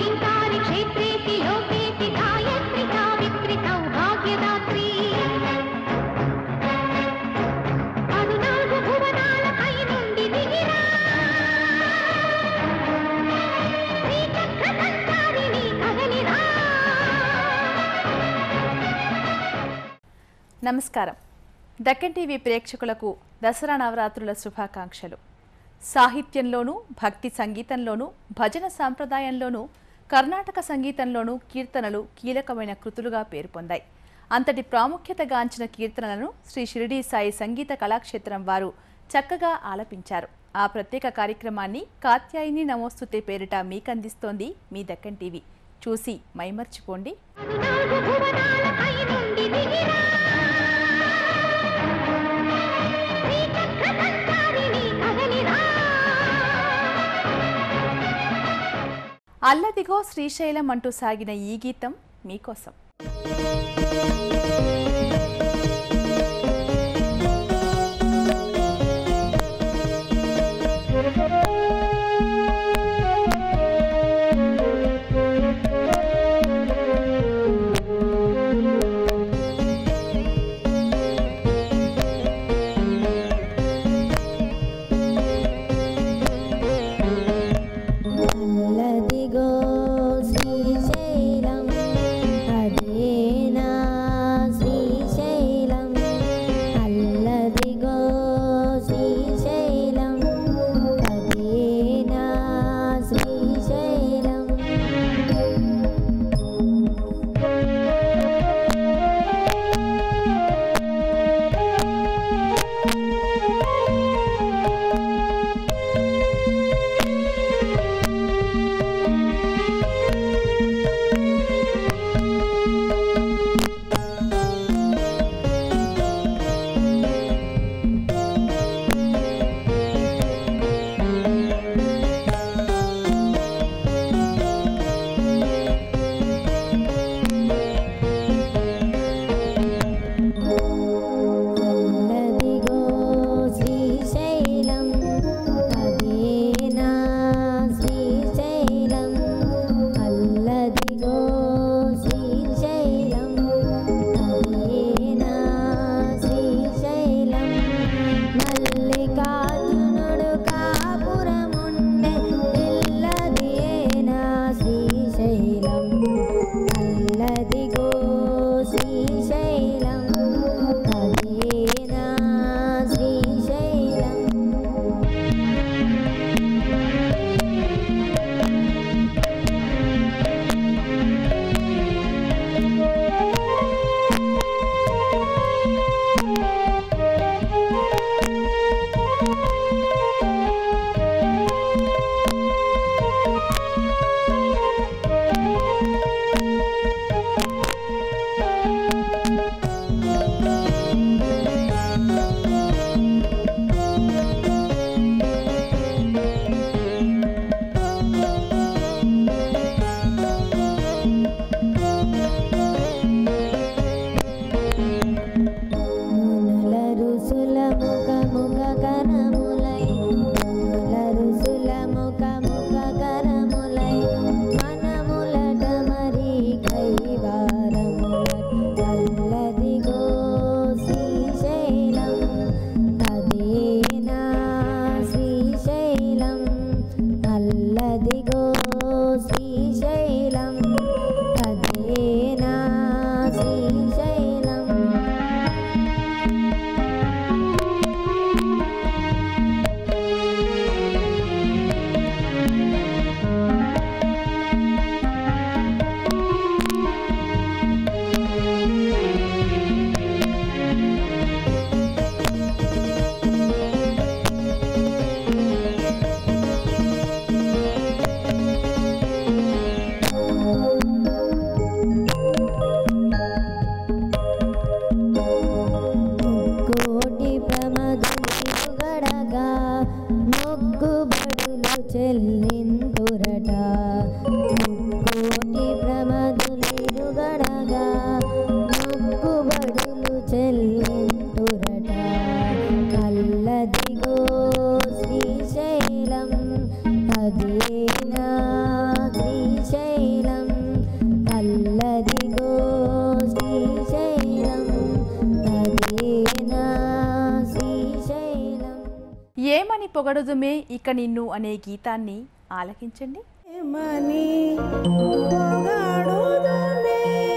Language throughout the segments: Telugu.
ह्रीङ्कारि क्षेत्रेति लोकेति गायत्रि सावित्रि सौभाग्यदात्री పదునాలుగు భువనాలపై నుండి దిగిరా శ్రీచక్ర సంచారిణి కదలిరా నమస్కారం దక్కన్ టీవీ ప్రేక్షకులకు దసరా నవరాత్రుల శుభాకాంక్షలు సాహిత్యంలోనూ భక్తి సంగీతంలోనూ భజన సాంప్రదాయంలోనూ కర్ణాటక సంగీతంలోనూ కీర్తనలు కీలకమైన కృతులుగా పేరు పొందాయి అంతటి ప్రాముఖ్యతగాంచిన కీర్తనలను శ్రీ షిరిడీ సాయి సంగీత కళాక్షేత్రం వారు చక్కగా ఆలపించారు ఆ ప్రత్యేక కార్యక్రమాన్ని కాత్యాయిని నమోస్తుతే పేరిట మీకందిస్తోంది మీ దక్కన్ టీవీ చూసి మైమర్చిపోండి పదునాలుగు భువనాలపై నుండి దిగిరా శ్రీచక్ర సంచారిణి కదలిరా అల్లదిగో శ్రీశైలం అంటూ సాగిన ఈ గీతం మీకోసం అల్లదిగో శ్రీశైలం అదేనా శ్రీశైలం అల్లదిగో శ్రీశైలం అదేనా శ్రీశైలం అల్లదిగో శ్రీశైలం అదేనా శ్రీశైలం అల్లదిగో శ్రీశైలం అదేనా శ్రీశైలం మల్లికార్జునుడు కాపురముండే ఇల్లదియేనా శ్రీశైలం అల్లదిగో శ్రీశైలం అదేనా శ్రీశైలం మునుల రుసుల ముఖ ముఖ కరములై మునుల రుసుల ముఖ ముఖ కరములై మనములట మరి కైవారముల అల్లదిగో శ్రీశైలం అదేనా శ్రీశైలం అల్లదిగో శ్రీశైలం అదేనా శ్రీశైలం కోటి ప్రమదులుగడగా మొక్కుబడులు చెల్లింతురట కోటి ప్రమదులుగడగా మొక్కుబడులు చెల్లింతురట కల్లదిగో శ్రీశైలం అదేనా శ్రీశైలం పొగడుదుమే ఇక నిన్ను అనే గీతాన్ని ఆలకించండి మని పొగడుదుమే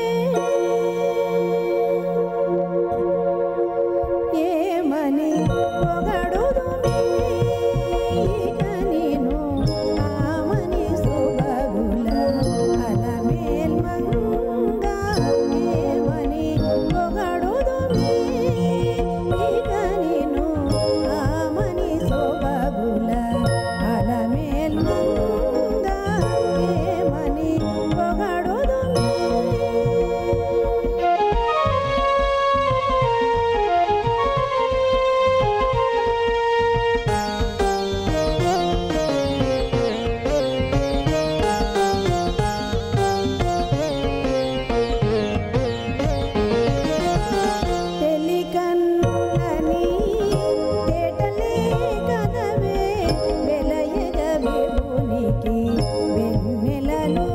ఏమని పొగడుదుమే ఇక నేను ఆమని సుబగుల అలమేల్మంగ ఏమని పొగడుదుమే ఇక నేను ఆమని సుబగుల అలమేల్మంగ ఏమని పొగడుదుమే తెలికన్నులని తేటలే కదవే వెలయగవే భూనికి వెన్నెలలో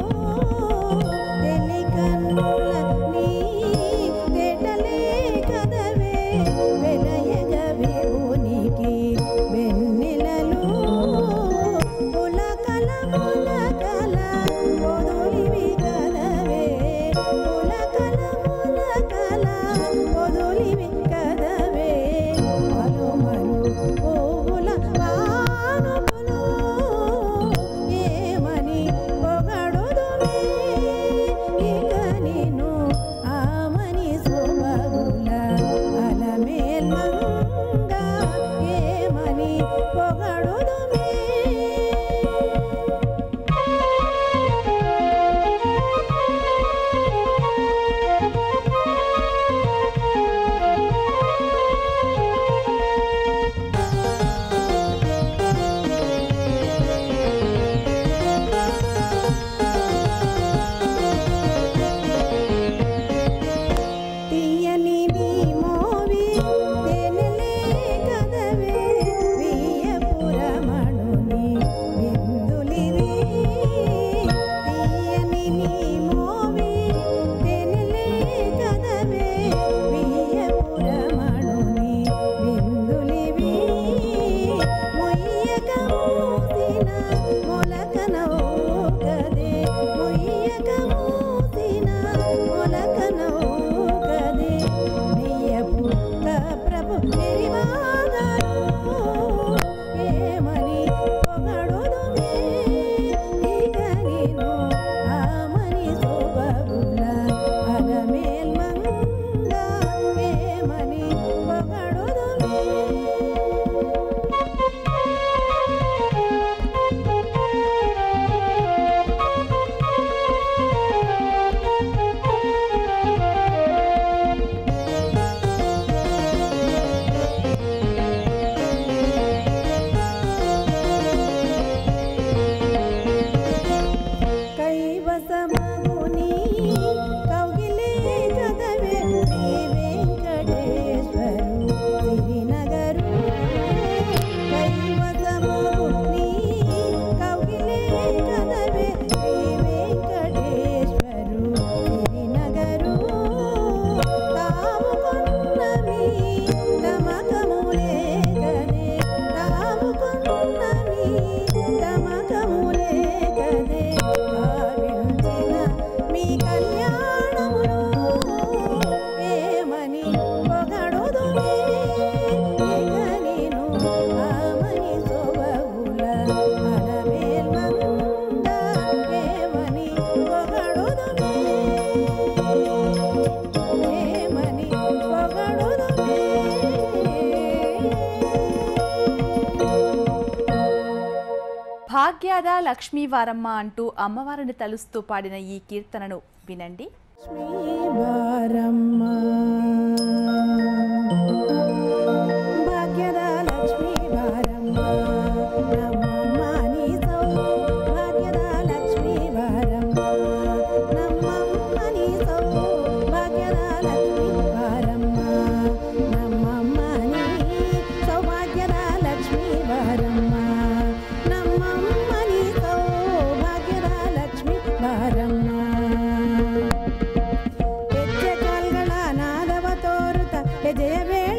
తెలికన్నులని తేటలే కదవే వెలయగవే భూనికి వెన్నెలలో పులకల పులకల పొదులివి కదవే పులకల పులకల పొదులివి కదవే మరుమరు పువ్వుల పానుపులు ఏమని పొగడుదుమే ఇక నేను ఆమని శోభగుల అలమేల్మంగ ఏమని పొగడుదుమే తీయని నీ మోవి తేనెలే కదవే వియ్యపురమణుని విందులివి తీయని నీ మోవి తేనెలే కదవే వియ్యపురమణుని విందులివి మొయ్యక మూసిన మొలకనవు కదే మొయ్యక మూసిన మొలకనవు కదే నెయ్యపు ప్రభు మెరివాగను ఏమని పొగడుదుమే ఇక నేను ఆమని శోభగుల అలమేల్మంగ ఏమని పొగడుదుమే కైవసమగుని కౌగిలే కదవే శ్రీ వెంకటేశ్వరు సిరినగరు కైవసమగుని కౌగిలే కదవే శ్రీ వెంకటేశ్వరు సిరినగరు తాము కొన్నమి తమకములే కదే తాము కొన్నమి తమకములే కదే భావించిన మీ కళ్యాణమును ఏమని పొగడుదుమే ఇక నేను ఆమని శోభగుల అలమేల్మంగ ఏమని పొగడుదుమే ఏమని పొగడుదుమే భాగ్యాద లక్ష్మీవారమ్మ అంటూ అమ్మవారిని తలుస్తూ పాడిన ఈ కీర్తనను వినండి లక్ష్మీవారమ్మ భాగ్యద లక్ష్మీవారమ్మ నమ్మమ్మ నీ సౌ భాగ్యద లక్ష్మీవారమ్మ నమ్మమ్మ నీ సౌ భాగ్యద లక్ష్మీవారమ్మ నమ్మమ్మ నీ సౌభాగ్యద లక్ష్మీవారమ్మ నమ్మమ్మ నీ సౌభాగ్యద లక్ష్మీవారమ్మ ಹೆಜ್ಜೆ ಕಾಲ್ಗಳ ನಾದವ ತೋರುತ್ತ ಹೆಜ್ಜೆಯ ಬೇಡ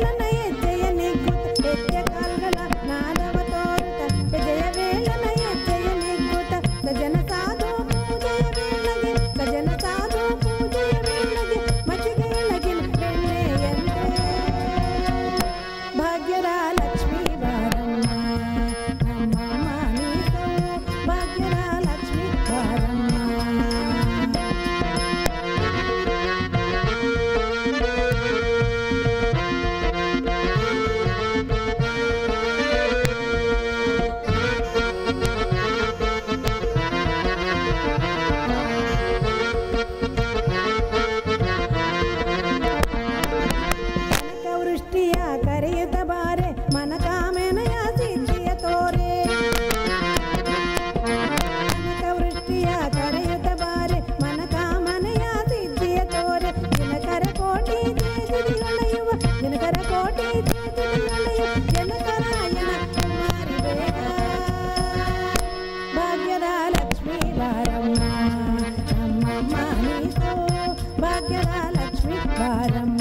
ಬಾರಮ್ಮ ನಮ್ಮಮ್ಮ ನೀ ಸೌಭಾಗ್ಯದ ಲಕ್ಷ್ಮೀ ಬಾರಮ್ಮ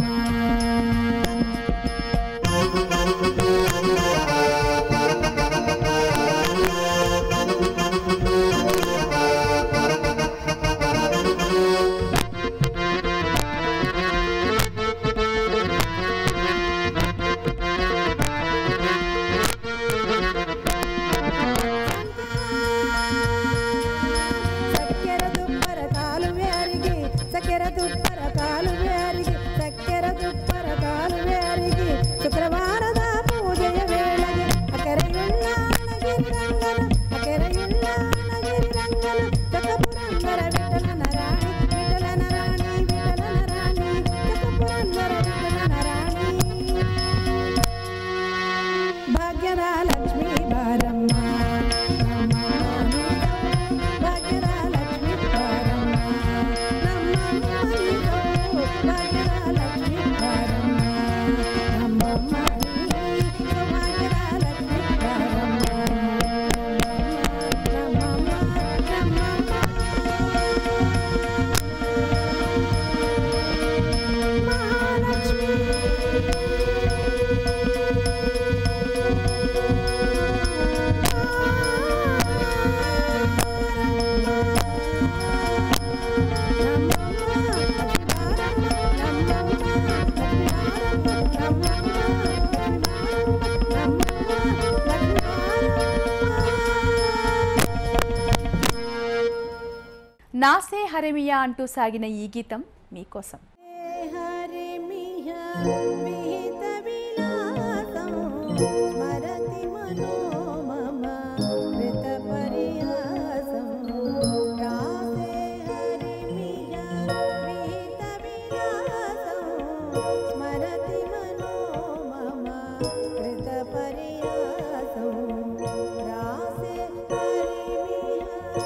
ಸಕ್ಕೆರ ದುಪ್ಪರ ಕಾಲುವೆಯರಿಗೆ ಸಕ್ಕೆರ ದುಪ್ಪರ ಕಾಲುವೆಯರಿಗೆ ಸಕ್ಕೆರ ದುಪ್ಪರ ಕಾಲುವೆಯರಿಗೆ ಶುಕ್ರವಾರದ ಪೂಜೆಯ ವೇಳೆಗೆ ಅಕೆರೆಯುಳ್ಳ ಗಿರಿರಂಗನ ಅಕೆರೆಯುಳ್ಳ ಗಿರಿರಂಗನ ಚಕಪುರಂದರ ವಿಠಲನ ರಾಣಿ ವಿಠಲನ ರಾಣಿ ವಿಠಲನ ರಾಣಿ ಚಕಪುರಂದರ ವಿಠಲನ ರಾಣಿ ಭಾಗ್ಯದ ಲಕ್ಷ್ಮೀ ಬಾರಮ್ಮ ಭಾಗ್ಯದ ಲಕ್ಷ್ಮೀ ಬಾರಮ್ಮ ನಮ್ಮಮ್ಮ ನೀನು ಭಾಗ್ಯದ ಲಕ್ಷ್ಮೀ ಬಾರಮ್ಮ ನಮ್ಮಮ್ಮ ನೀನು ಭಾಗ್ಯದ ಲಕ್ಷ್ಮೀ ಬಾರಮ್ಮ ನಮ್ಮಮ್ಮ ನಮ್ಮಮ್ಮ నాసే హరెమియా అంటూ సాగిన ఈ గీతం మీకోసం హరిమిహ విహిత విలాసం స్మరతి మనోమమ కృత పరిహాసం రాసే హరిమిహ విహిత విలాసం స్మరతి మనోమమ కృత పరిహాసం రాసే హరిమిహ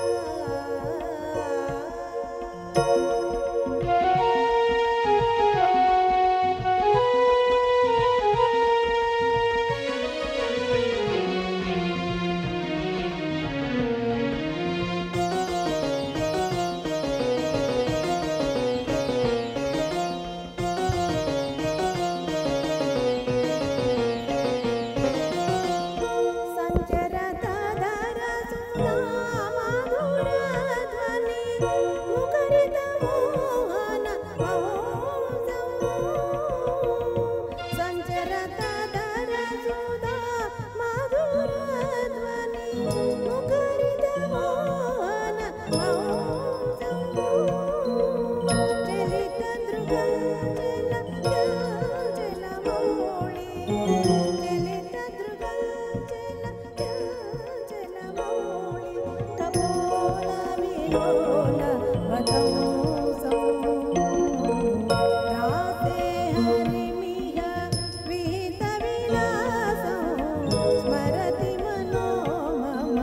స్మరతి మనో మమ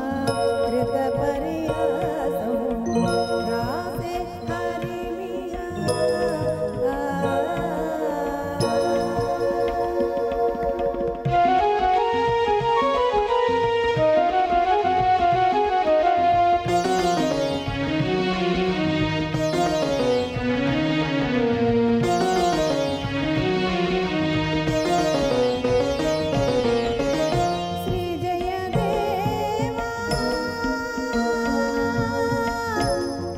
కృతపరిహాసం రాసే హరిమిహ శ్రీ జయదేవా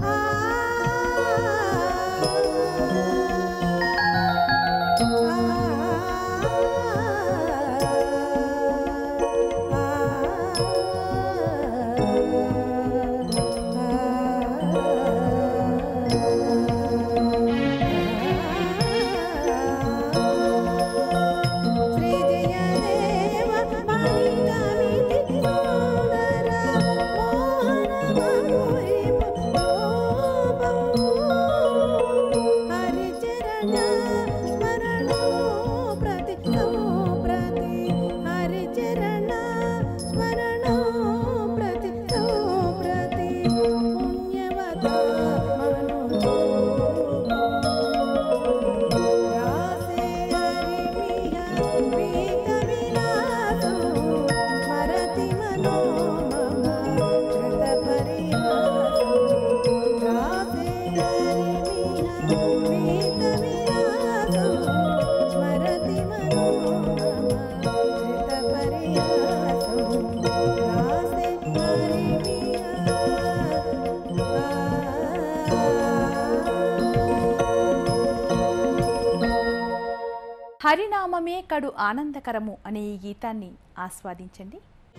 హరినామమే కడు ఆనందకరము అనే ఈ గీతాన్ని ఆస్వాదించండి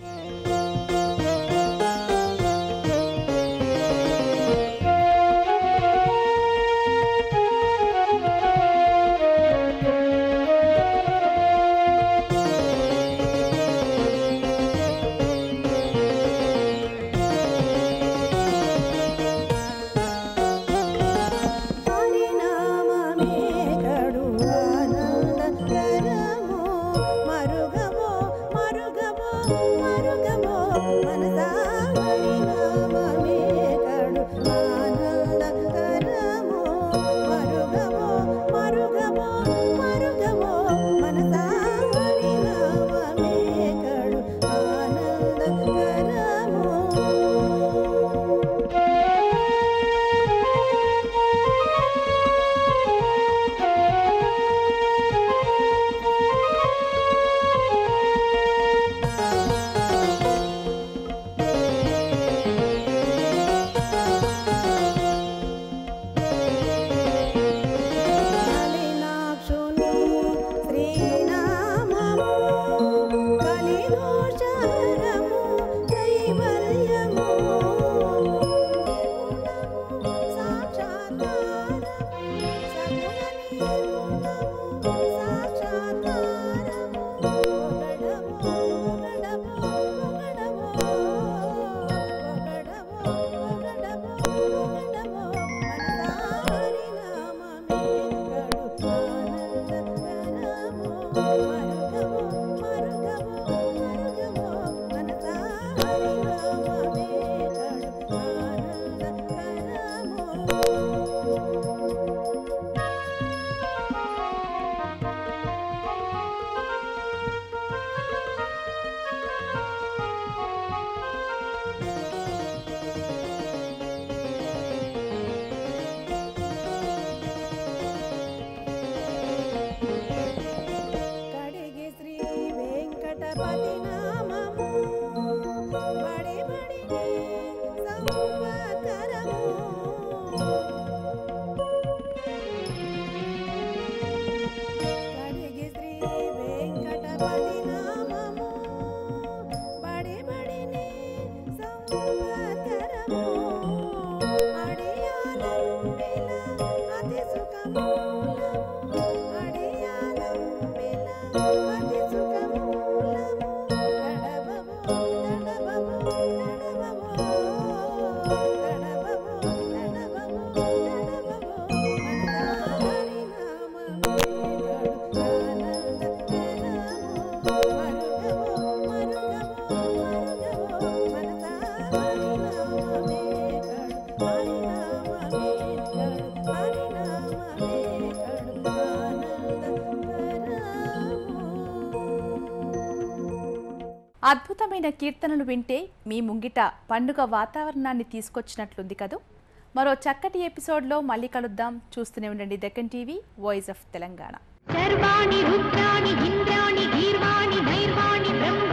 హరినామమే కడు ఆనందకరము మరుగవో మరుగవో మరుగవో మనసా హరినామమే కడు ఆనందకరము మరుగవో మరుగవో మరుగవో మనసా హరినామమే కడు ఆనందకరము కలినాక్షుని శ్రీనామము కలిదోషహరము కైవల్యము సాక్షాత్కారము సగుణ నిర్గుణము సాక్షాత్కారము ఒకడము ఒకడము ఒకడము ఒకడము ఒకడము ఒకడము మనసారి నామమే కడు ఆనందకరము మరుగము మరుగము మరుగము మనసారి నామమే కడు ఆనందకరము కడిగి శ్రీ వెంకటపతి నామము బడి బడి సంవత్సరము కడిగి శ్రీ వెంకటపతి నామము బడి బడి సంవత్సరము అడియాలంబిల అతి సుఖమూలము అడియాలంబిల అతి సుఖమూలము గడవము గడవము గడవము గడవము గడవము గడవము మనదారి నామమే గడు ఆనందకరము మరుగము మరుగము మరుగము మనదారి నామమే గడు హరినామమే గడు హరినామమే గడు ఆనందకరము అద్భుతమైన కీర్తనలు వింటే మీ ముంగిట పండుగ వాతావరణాన్ని తీసుకొచ్చినట్లుంది కదూ మరో చక్కటి ఎపిసోడ్లో మళ్ళీ కలుద్దాం చూస్తూనే ఉండండి Deccan TV voice of Telangana Sarvani Rudrani Indrani గీర్వాణి నైర్వాణి Brahma